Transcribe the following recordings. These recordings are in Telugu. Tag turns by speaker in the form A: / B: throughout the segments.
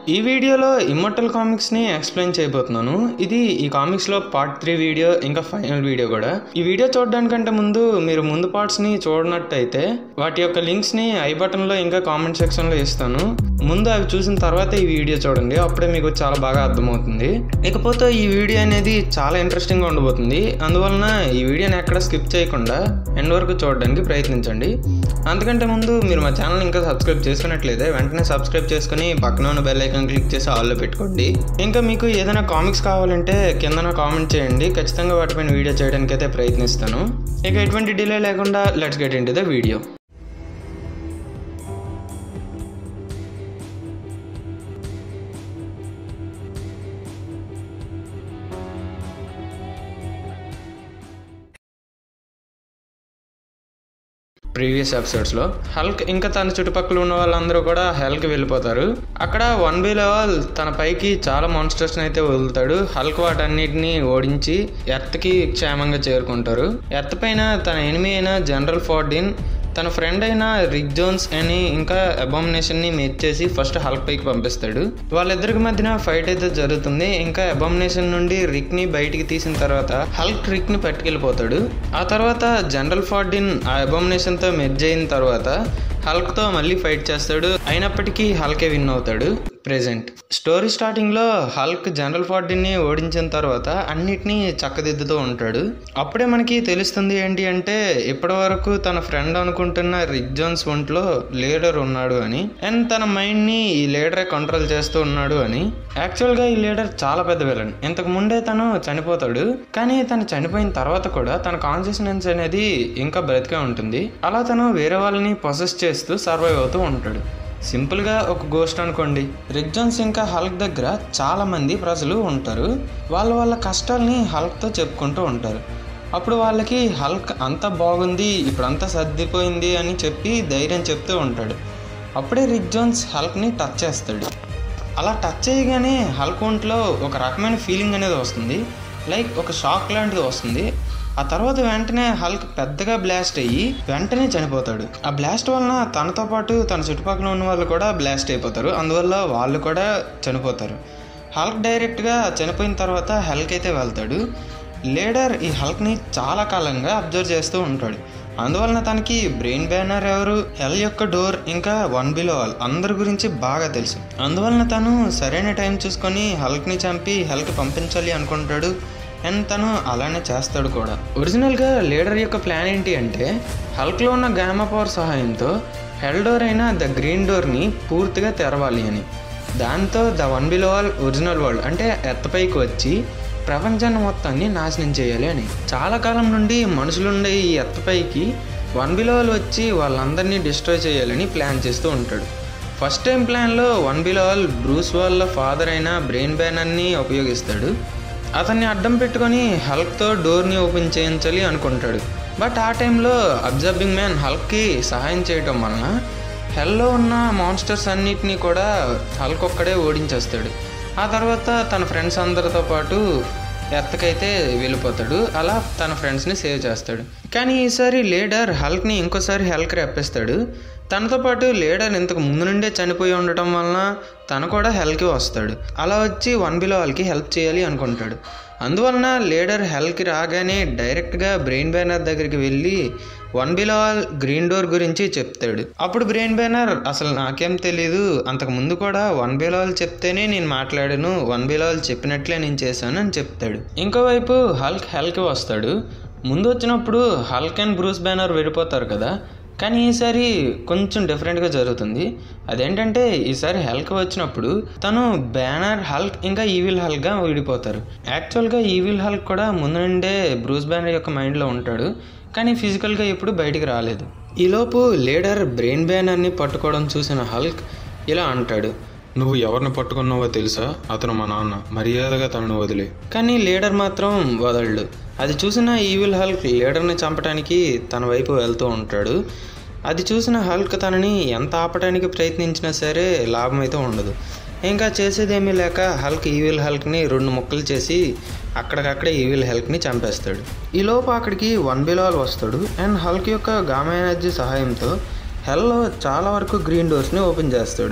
A: ఈ వీడియోలో ఇమ్మర్టల్ కామిక్స్ని ఎక్స్ప్లెయిన్ చేయబోతున్నాను ఇది ఈ కామిక్స్లో పార్ట్ త్రీ వీడియో ఇంకా ఫైనల్ వీడియో కూడా ఈ వీడియో చూడడానికంటే ముందు మీరు ముందు పార్ట్స్ని చూడనట్టయితే వాటి యొక్క లింక్స్ని ఐ బటన్లో ఇంకా కామెంట్ సెక్షన్లో ఇస్తాను ముందు అవి చూసిన తర్వాత ఈ వీడియో చూడండి అప్పుడే మీకు చాలా బాగా అర్థమవుతుంది ఇకపోతే ఈ వీడియో అనేది చాలా ఇంట్రెస్టింగ్గా ఉండబోతుంది అందువలన ఈ వీడియోని ఎక్కడ స్కిప్ చేయకుండా ఎండ్ వరకు చూడడానికి ప్రయత్నించండి అంతకంటే ముందు మీరు మా ఛానల్ ఇంకా సబ్స్క్రైబ్ చేసుకున్నట్లయితే వెంటనే సబ్స్క్రైబ్ చేసుకుని పక్కన ఉన్న బెల్ ఐకాన్ క్లిక్ చేసి ఆల్లో పెట్టుకోండి ఇంకా మీకు ఏదైనా కామిక్స్ కావాలంటే కిందన కామెంట్ చేయండి ఖచ్చితంగా వాటిపైన వీడియో చేయడానికి అయితే ప్రయత్నిస్తాను ఇక ఎటువంటి డిలే లేకుండా let's get in to the video previous ఎపిసోడ్స్లో హల్క్ ఇంకా తన చుట్టుపక్కల ఉన్న వాళ్ళందరూ కూడా హెల్క్ వెళ్ళిపోతారు అక్కడ వన్ బి లెవెల్ తన పైకి చాలా మాన్స్టర్స్ని అయితే వదులుతాడు హల్క్ వాటన్నిటిని ఓడించి ఎర్త్కి క్షేమంగా చేరుకుంటారు ఎర్త్ పైన తన ఎనిమి అయిన జనరల్ ఫార్డిన్ తన ఫ్రెండ్ అయిన రిక్ జోన్స్ అని ఇంకా అబామినేషన్ ని మేట్ చేసి ఫస్ట్ హల్క్ పైకి పంపిస్తాడు వాళ్ళిద్దరికి మధ్యన ఫైట్ అయితే జరుగుతుంది ఇంకా అబామినేషన్ నుండి రిక్ ని బయటికి తీసిన తర్వాత హల్క్ రిక్ ని పట్టుకెళ్ళిపోతాడు ఆ తర్వాత జనరల్ ఫార్డిన్ ఆ అబామినేషన్ తో మెర్జ్ అయిన తర్వాత హల్క్ తో మళ్ళీ ఫైట్ చేస్తాడు అయినప్పటికీ హల్కే విన్ అవుతాడు ప్రెజెంట్ స్టోరీ స్టార్టింగ్ లో హల్క్ జనరల్ ఫార్డిన్ ని ఓడించిన తర్వాత అన్నిటినీ చక్కదిద్దుతూ ఉంటాడు అప్పుడే మనకి తెలుస్తుంది ఏంటి అంటే ఇప్పటి వరకు తన ఫ్రెండ్ అనుకుంటున్న రిక్ జోన్స్ ఒంట్లో లీడర్ ఉన్నాడు అని అండ్ తన మైండ్ ని ఈ లీడరే కంట్రోల్ చేస్తూ ఉన్నాడు అని యాక్చువల్ గా ఈ లీడర్ చాలా పెద్ద విలన్ ఇంతకు ముందే తను చనిపోతాడు కానీ తను చనిపోయిన తర్వాత కూడా తన కాన్షియస్నెస్ అనేది ఇంకా బ్రతికే ఉంటుంది అలా తను వేరే వాళ్ళని పొసెస్ చేస్తూ సర్వైవ్ అవుతూ ఉంటాడు సింపుల్గా ఒక గోస్ట్ అనుకోండి రిక్ జోన్స్ ఇంకా హల్క్ దగ్గర చాలా మంది ప్రజలు ఉంటారు వాళ్ళ వాళ్ళ కష్టాల్ని హల్క్తో చెప్పుకుంటూ ఉంటారు అప్పుడు వాళ్ళకి హల్క్ అంత బాగుంది ఇప్పుడు అంతా సర్దిపోయింది అని చెప్పి ధైర్యం చెప్తూ ఉంటాడు అప్పుడే రిక్ జోన్స్ హల్క్ని టచ్ చేస్తాడు అలా టచ్ చేయగానే హల్క్ ఒంట్లో ఒక రకమైన ఫీలింగ్ అనేది వస్తుంది లైక్ ఒక షాక్ లాంటిది వస్తుంది ఆ తర్వాత వెంటనే హల్క్ పెద్దగా బ్లాస్ట్ అయ్యి వెంటనే చనిపోతాడు ఆ బ్లాస్ట్ వలన తనతో పాటు తన చుట్టుపక్కల ఉన్న వాళ్ళు కూడా బ్లాస్ట్ అయిపోతారు అందువల్ల వాళ్ళు కూడా చనిపోతారు హల్క్ డైరెక్ట్గా చనిపోయిన తర్వాత హల్క్ అయితే వెళ్తాడు లీడర్ ఈ హల్క్ని చాలా కాలంగా అబ్జర్వ్ చేస్తూ ఉంటాడు అందువలన తనకి బ్రెయిన్ బ్యానర్ ఎవరు హెల్ యొక్క డోర్ ఇంకా వన్ బిలో ఆల్ అందరి గురించి బాగా తెలుసు అందువలన తను సరైన టైం చూసుకొని హల్క్ని చంపి హెల్క్ పంపించాలి అనుకుంటాడు అండ్ తను అలానే చేస్తాడు కూడా ఒరిజినల్గా లీడర్ యొక్క ప్లాన్ ఏంటి అంటే హల్క్లో ఉన్న గామా పవర్ సహాయంతో హెల్ డోర్ అయిన ద గ్రీన్ డోర్ని పూర్తిగా తెరవాలి అని దాంతో the one below all original world అంటే ఎత్తపైకి వచ్చి ప్రపంచాన్ని మొత్తాన్ని నాశనం చేయాలి అని చాలా కాలం నుండి మనుషులుండే ఈ ఎత్తపైకి వన్ బిలో ఆల్ వచ్చి వాళ్ళందరినీ డిస్ట్రాయ్ చేయాలని ప్లాన్ చేస్తూ ఉంటాడు ఫస్ట్ టైం ప్లాన్లో వన్ బిలో ఆల్ బ్రూస్ వాళ్ళ ఫాదర్ అయిన బ్రెయిన్ బ్యానర్ని ఉపయోగిస్తాడు అతన్ని అడ్డం పెట్టుకొని హల్క్తో డోర్ని ఓపెన్ చేయించాలి అనుకుంటాడు బట్ ఆ టైంలో అబ్జర్వింగ్ మ్యాన్ హల్క్కి సహాయం చేయటం వలన హెల్లో ఉన్న మాన్స్టర్స్ అన్నిటినీ కూడా హల్క్ ఒక్కడే ఓడించేస్తాడు ఆ తర్వాత తన ఫ్రెండ్స్ అందరితో పాటు ఎత్తకైతే వెళ్ళిపోతాడు అలా తన ఫ్రెండ్స్ని సేవ్ చేస్తాడు కానీ ఈసారి లీడర్ హల్క్ని ఇంకోసారి హెల్క్ రెప్పిస్తాడు తనతో పాటు లీడర్ ఇంతకు ముందు నుండే చనిపోయి ఉండటం వలన తను కూడా హెల్కి వస్తాడు అలా వచ్చి వన్ బిలో వాళ్ళకి హెల్ప్ చేయాలి అనుకుంటాడు అందువలన లీడర్ హెల్కి రాగానే డైరెక్ట్గా బ్రెయిన్ బ్యానర్ దగ్గరికి వెళ్ళి one below all green door గురించి చెప్తాడు అప్పుడు బ్రెయిన్ బ్యానర్ అసలు నాకేం తెలీదు అంతకు ముందు కూడా వన్ బిలో ఆల్ చెప్తేనే నేను మాట్లాడాను వన్ బిలో ఆల్ చెప్పినట్లే నేను చేశాను అని చెప్తాడు ఇంకోవైపు హల్క్ హెల్కి వస్తాడు ముందు వచ్చినప్పుడు హల్క్ అండ్ బ్రూస్ బ్యానర్ విడిపోతారు కదా కానీ ఈసారి కొంచెం డిఫరెంట్గా జరుగుతుంది అదేంటంటే ఈసారి హల్క్ వచ్చినప్పుడు తను బ్యానర్ హల్క్ ఇంకా ఈవిల్ హల్క్గా విడిపోతారు యాక్చువల్గా ఈవిల్ హల్క్ కూడా ముందు నుండే బ్రూస్ బ్యానర్ యొక్క మైండ్లో ఉంటాడు కానీ ఫిజికల్గా ఎప్పుడు బయటికి రాలేదు ఈలోపు లీడర్ బ్రెయిన్ బ్యానర్ని పట్టుకోవడం చూసిన హల్క్ ఇలా అంటాడు
B: నువ్వు ఎవరిని పట్టుకున్నావో తెలుసా అతను మా నాన్న మర్యాదగా తనను వదిలే
A: కానీ లీడర్ మాత్రం వదలడు అది చూసిన ఈవిల్ హల్క్ లీడర్ని చంపడానికి తన వైపు వెళ్తూ ఉంటాడు అది చూసిన హల్క్ తనని ఎంత ఆపడానికి ప్రయత్నించినా సరే లాభం అయితే ఉండదు ఇంకా చేసేదేమీ లేక హల్క్ ఈవిల్ హల్క్ని రెండు ముక్కలు చేసి అక్కడికక్కడే ఈవిల్ హల్క్ని చంపేస్తాడు ఈలోపు అక్కడికి వన్ బిలాల్ వస్తాడు అండ్ హల్క్ యొక్క గామా ఎనర్జీ సహాయంతో హెల్లో చాలా వరకు గ్రీన్ డోర్స్ని ఓపెన్ చేస్తాడు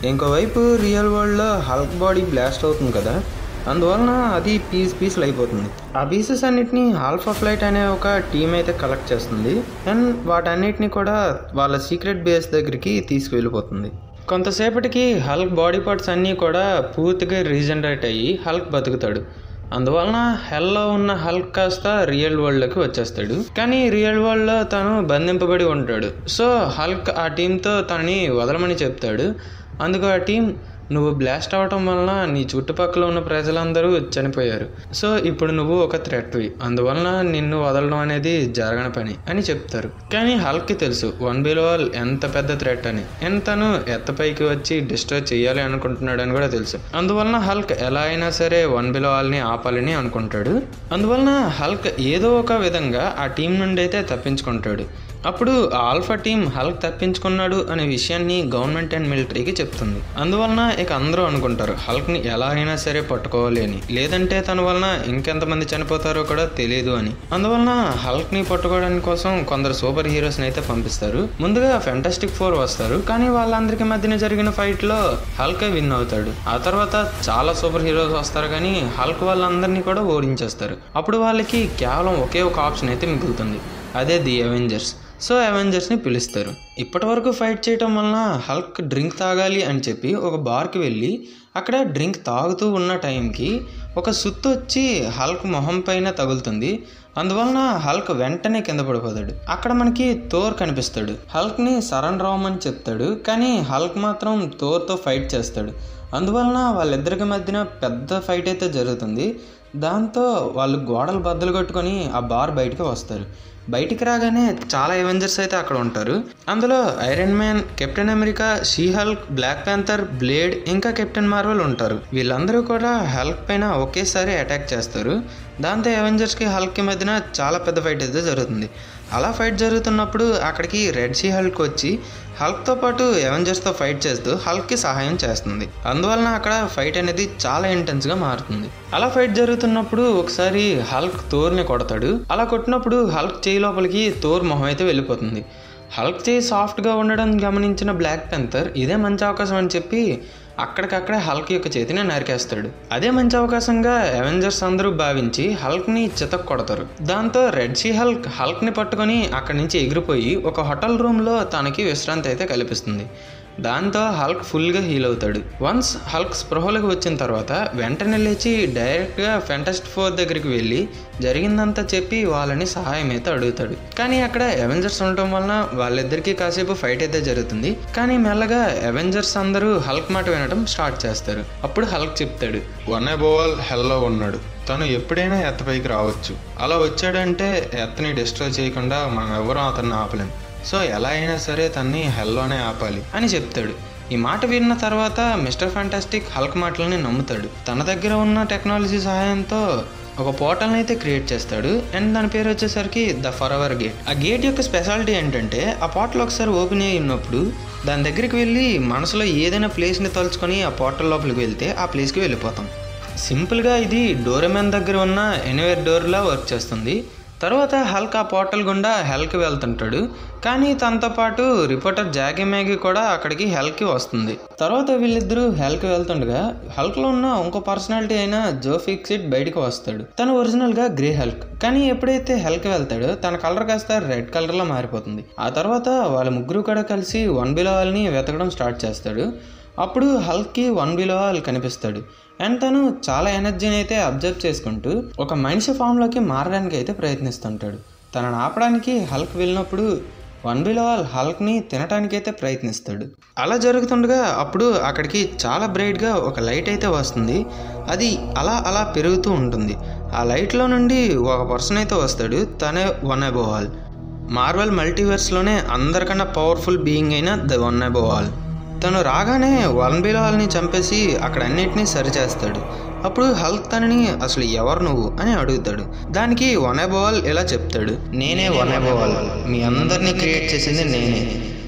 A: ఇంకోవైపు రియల్ వరల్డ్లో హల్క్ బాడీ బ్లాస్ట్ అవుతుంది కదా అందువలన అది పీస్ పీసులు అయిపోతుంది ఆ పీసెస్ అన్నిటిని ఆల్ఫా ఫ్లైట్ అనే ఒక టీం అయితే కలెక్ట్ చేస్తుంది అండ్ వాటన్నిటిని కూడా వాళ్ళ సీక్రెట్ బేస్ దగ్గరికి తీసుకువెళ్ళిపోతుంది కొంతసేపటికి హల్క్ బాడీ పార్ట్స్ అన్నీ కూడా పూర్తిగా రీజనరేట్ అయ్యి హల్క్ బతుకుతాడు అందువలన హెల్లో ఉన్న హల్క్ కాస్త రియల్ వరల్డ్లోకి వచ్చేస్తాడు కానీ రియల్ వరల్డ్లో తను బంధింపబడి ఉంటాడు సో హల్క్ ఆ టీంతో తనని వదలమని చెప్తాడు అందుకు ఆ టీం నువ్వు బ్లాస్ట్ అవటం వలన నీ చుట్టుపక్కల ఉన్న ప్రజలందరూ చనిపోయారు సో ఇప్పుడు నువ్వు ఒక థ్రెట్వి అందువలన నిన్ను వదలడం అనేది జరగని పని అని చెప్తారు కానీ హల్క్కి తెలుసు వన్ బిలోవాల్ ఎంత పెద్ద థ్రెట్ అని అండ్ తను ఎత్తపైకి వచ్చి డిస్ట్రాయ్ చేయాలి అనుకుంటున్నాడు అని కూడా తెలుసు అందువలన హల్క్ ఎలా అయినా సరే వన్ బిలోవాల్ని ఆపాలని అనుకుంటాడు అందువలన హల్క్ ఏదో ఒక విధంగా ఆ టీం నుండి అయితే తప్పించుకుంటాడు అప్పుడు ఆ ఆల్ఫా టీం హల్క్ తప్పించుకున్నాడు అనే విషయాన్ని గవర్నమెంట్ అండ్ మిలిటరీకి చెప్తుంది అందువలన ఇక అందరూ అనుకుంటారు హల్క్ని ఎలా అయినా సరే పట్టుకోవాలి అని లేదంటే తన వలన ఇంకెంతమంది చనిపోతారో కూడా తెలియదు అని అందువలన హల్క్ని పట్టుకోవడానికి కోసం కొందరు సూపర్ హీరోస్ని అయితే పంపిస్తారు ముందుగా ఫెంటాస్టిక్ ఫోర్ వస్తారు కానీ వాళ్ళందరికీ మధ్యన జరిగిన ఫైట్లో హల్క్ విన్ అవుతాడు ఆ తర్వాత చాలా సూపర్ హీరోస్ వస్తారు కానీ హల్క్ వాళ్ళందరినీ కూడా ఓడించేస్తారు అప్పుడు వాళ్ళకి కేవలం ఒకే ఒక ఆప్షన్ అయితే మిగులుతుంది అదే ది అవెంజర్స్ సో అవెంజర్స్ని పిలుస్తారు ఇప్పటి వరకు ఫైట్ చేయటం వలన హల్క్ డ్రింక్ తాగాలి అని చెప్పి ఒక బార్కి వెళ్ళి అక్కడ డ్రింక్ తాగుతూ ఉన్న టైంకి ఒక సుత్తు వచ్చి హల్క్ మొహం పైన తగులుతుంది అందువలన హల్క్ వెంటనే కింద పడిపోతాడు అక్కడ మనకి థోర్ కనిపిస్తాడు హల్క్ని సరెండర్ అవ్వమని చెప్తాడు కానీ హల్క్ మాత్రం థోర్తో ఫైట్ చేస్తాడు అందువలన వాళ్ళిద్దరికి మధ్యన పెద్ద ఫైట్ అయితే జరుగుతుంది దాంతో వాళ్ళు గోడలు బద్దలు కొట్టుకొని ఆ బార్ బయటికి వస్తారు బయటికి రాగానే చాలా ఎవెంజర్స్ అయితే అక్కడ ఉంటారు అందులో Iron Man Captain America She Hulk Black Panther Blade ఇంకా కెప్టెన్ మార్వెల్ ఉంటారు వీళ్ళందరూ కూడా హల్క్ పైన ఒకేసారి అటాక్ చేస్తారు దాంతో అవెంజర్స్కి హల్క్కి మధ్యన చాలా పెద్ద ఫైట్ అయితే జరుగుతుంది అలా ఫైట్ జరుగుతున్నప్పుడు అక్కడికి రెడ్ సీ హల్క్ వచ్చి హల్క్తో పాటు అవెంజర్స్తో ఫైట్ చేస్తూ హల్క్కి సహాయం చేస్తుంది అందువలన అక్కడ ఫైట్ అనేది చాలా ఇంటెన్స్గా మారుతుంది అలా ఫైట్ జరుగుతున్నప్పుడు ఒకసారి హల్క్ తోర్ని కొడతాడు అలా కొట్టినప్పుడు హల్క్ చేయి లోపలికి తోర్ మొహం అయితే వెళ్ళిపోతుంది హల్క్ చేయి సాఫ్ట్గా ఉండడం గమనించిన బ్లాక్ పెంథర్ ఇదే మంచి అవకాశం అని చెప్పి అక్కడికక్కడే హల్క్ యొక్క చేతిని నరికేస్తాడు అదే మంచి అవకాశంగా అవెంజర్స్ అందరూ భావించి హల్క్ని చితక్ కొడతారు దాంతో రెడ్ సీ హల్క్ హల్క్ని పట్టుకొని అక్కడి నుంచి ఎగిరిపోయి ఒక హోటల్ రూమ్లో తనకి విశ్రాంతి అయితే కల్పిస్తుంది దాంతో హల్క్ ఫుల్గా హీల్ అవుతాడు వన్స్ హల్క్ స్పృహలోకి వచ్చిన తర్వాత వెంటనే లేచి డైరెక్ట్గా ఫెంటస్ట్ ఫోర్ దగ్గరికి వెళ్ళి జరిగిందంతా చెప్పి వాళ్ళని సహాయం అయితే అడుగుతాడు కానీ అక్కడ అవెంజర్స్ ఉండటం వలన వాళ్ళిద్దరికీ కాసేపు ఫైట్ అయితే జరుగుతుంది కానీ మెల్లగా అవెంజర్స్ అందరూ హల్క్ మాట వినడం స్టార్ట్ చేస్తారు అప్పుడు హల్క్ చెప్తాడు
B: వన్ అబోవాల్ హెల్లో ఉన్నాడు తను ఎప్పుడైనా ఎత్తపైకి రావచ్చు అలా వచ్చాడంటే ఎత్తని డిస్ట్రాయ్ చేయకుండా మనం ఎవరూ అతన్ని ఆపలేం సో ఎలా అయినా సరే తన్ని హెల్లోనే ఆపాలి
A: అని చెప్తాడు ఈ మాట విన్న తర్వాత మిస్టర్ ఫ్యాంటాస్టిక్ హల్క్ మాటలని నమ్ముతాడు తన దగ్గర ఉన్న టెక్నాలజీ సహాయంతో ఒక పోర్టల్ని అయితే క్రియేట్ చేస్తాడు అండ్ దాని పేరు వచ్చేసరికి ద ఫర్ గేట్ ఆ గేట్ యొక్క స్పెషాలిటీ ఏంటంటే ఆ పోర్టల్ ఒకసారి ఓపెన్ అయ్యి ఉన్నప్పుడు దాని దగ్గరికి వెళ్ళి మనసులో ఏదైనా ప్లేస్ని తలుచుకొని ఆ పోర్టల్ లోపలికి వెళ్తే ఆ ప్లేస్కి వెళ్ళిపోతాం సింపుల్గా ఇది డోరెమెన్ దగ్గర ఉన్న ఎనివేర్ డోర్లా వర్క్ చేస్తుంది తర్వాత హల్క్ ఆ పోర్టల్ గుండా హెల్కి వెళ్తుంటాడు కానీ తనతో పాటు రిపోర్టర్ జాకీ మ్యాగీ కూడా అక్కడికి హెల్కి వస్తుంది తర్వాత వీళ్ళిద్దరూ హెల్కి వెళ్తుండగా హల్క్లో ఉన్న ఇంకో పర్సనాలిటీ అయిన జో ఫిక్సిట్ బయటకు వస్తాడు తను ఒరిజినల్గా గ్రే హల్క్ కానీ ఎప్పుడైతే హెల్కి వెళ్తాడో తన కలర్ కాస్త రెడ్ కలర్లో మారిపోతుంది ఆ తర్వాత వాళ్ళ ముగ్గురు కూడా కలిసి వన్ బిలో వాళ్ళని వెతకడం స్టార్ట్ చేస్తాడు అప్పుడు హల్క్కి వన్ బిలో వాళ్ళు కనిపిస్తాడు అండ్ తను చాలా ఎనర్జీని అయితే అబ్జర్వ్ చేసుకుంటూ ఒక మనిషి ఫామ్లోకి మారడానికి అయితే ప్రయత్నిస్తుంటాడు తనని ఆపడానికి హల్క్ వెళ్ళినప్పుడు వన్ బిలోవాల్ హల్క్ని తినటానికి అయితే ప్రయత్నిస్తాడు అలా జరుగుతుండగా అప్పుడు అక్కడికి చాలా బ్రైట్గా ఒక లైట్ అయితే వస్తుంది అది అలా అలా పెరుగుతూ ఉంటుంది ఆ లైట్లో నుండి ఒక పర్సన్ అయితే వస్తాడు తనే వన్ అబోవాల్ మార్వెల్ మల్టీవర్స్లోనే అందరికన్నా పవర్ఫుల్ బీయింగ్ అయిన ద వన్ అబోవాల్ తను రాగానే వన్ బిలాల్ని చంపేసి అక్కడ అన్నిటినీ సరిచేస్తాడు అప్పుడు హల్క్ తనని అసలు ఎవరు నువ్వు అని అడుగుతాడు దానికి వన్ అబోవాల్ ఇలా చెప్తాడు నేనే వన్ అబోవాల్ మీ అందరినీ క్రియేట్ చేసింది నేనే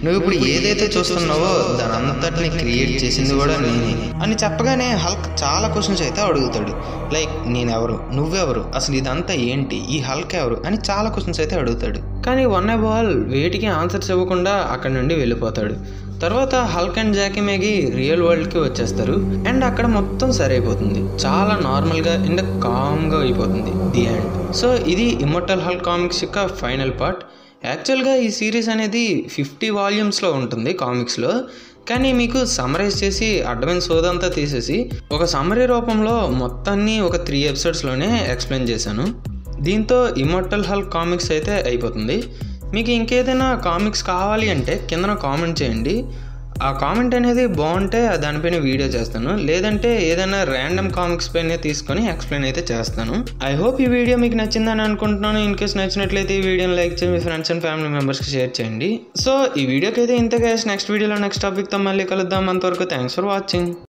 A: నువ్వు ఇప్పుడు ఏదైతే చూస్తున్నావో దాని అంతటిని క్రియేట్ చేసింది కూడా నేనే అని చెప్పగానే హల్క్ చాలా క్వశ్చన్స్ అయితే అడుగుతాడు లైక్ నేనెవరు నువ్వెవరు అసలు ఇదంతా ఏంటి ఈ హల్క్ ఎవరు అని చాలా క్వశ్చన్స్ అయితే అడుగుతాడు కానీ వన్ ఏ బాల్ వేటికి ఆన్సర్స్ ఇవ్వకుండా అక్కడ నుండి వెళ్ళిపోతాడు తర్వాత Hulk and Jackie Maggie real వరల్డ్కి వచ్చేస్తారు అండ్ అక్కడ మొత్తం సరైపోతుంది చాలా నార్మల్గా అండ్ కామ్గా అయిపోతుంది ది ఎండ్ సో ఇది ఇమ్మోర్టల్ హల్క్ కామిక్స్ యొక్క ఫైనల్ పార్ట్ యాక్చువల్గా ఈ సిరీస్ అనేది ఫిఫ్టీ వాల్యూమ్స్లో ఉంటుంది కామిక్స్లో కానీ మీకు సమరైజ్ చేసి అడ్డమైన సోదంతా తీసేసి ఒక సమరీ రూపంలో మొత్తాన్ని ఒక త్రీ ఎపిసోడ్స్లోనే ఎక్స్ప్లెయిన్ చేశాను దీంతో ఇమ్మోర్టల్ హల్క్ కామిక్స్ అయితే అయిపోతుంది మీకు ఇంకేదైనా కామిక్స్ కావాలి అంటే కిందన కామెంట్ చేయండి ఆ కామెంట్ అనేది బాగుంటే దానిపైన వీడియో చేస్తాను లేదంటే ఏదైనా ర్యాండమ్ కామిక్స్ పైన తీసుకొని ఎక్స్ప్లెయిన్ అయితే చేస్తాను ఐ హోప్ ఈ వీడియో మీకు నచ్చిందని అనుకుంటున్నాను ఇన్ కేస్ నచ్చినట్లయితే ఈ వీడియోని లైక్ చేసి మీ ఫ్రెండ్స్ అండ్ ఫ్యామిలీ మెంబర్స్కి షేర్ చేయండి సో ఈ వీడియోకి అయితే ఇంతగా నెక్స్ట్ వీడియోలో నెక్స్ట్ టాపిక్తో మళ్ళీ కలుద్దాం అంతవరకు థ్యాంక్స్ ఫర్ వాచింగ్